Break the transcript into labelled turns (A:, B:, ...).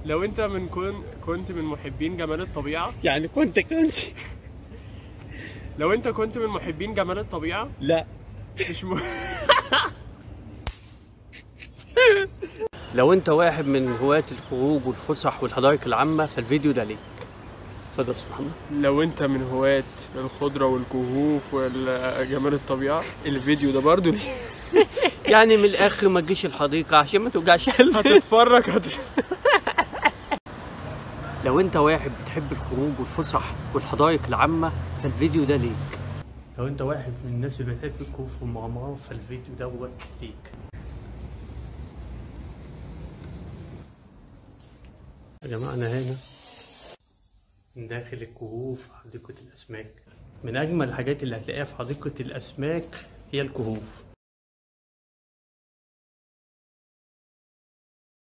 A: لو انت من كون كنت من محبين جمال الطبيعه
B: يعني كنت كنت
A: لو انت كنت من محبين جمال الطبيعه
B: لا
A: مش م...
B: لو انت واحد من هواة الخروج والفسح والحدائق العامة فالفيديو ده ليك اتفضل يا استاذ محمد
A: لو انت من هواة الخضره والكهوف وجمال الطبيعه الفيديو ده برضو ليه
B: يعني من الاخر ما تجيش الحديقة عشان ما توجعش قلبك
A: هتتفرج هت...
B: لو انت واحد بتحب الخروج والفسح والحدائق العامة فالفيديو ده ليك لو انت واحد من الناس اللي بتحب الكهوف والمغامرات فالفيديو دوت ليك يا جماعة أنا هنا من داخل الكهوف حديقة الأسماك من أجمل الحاجات اللي هتلاقيها في حديقة الأسماك هي الكهوف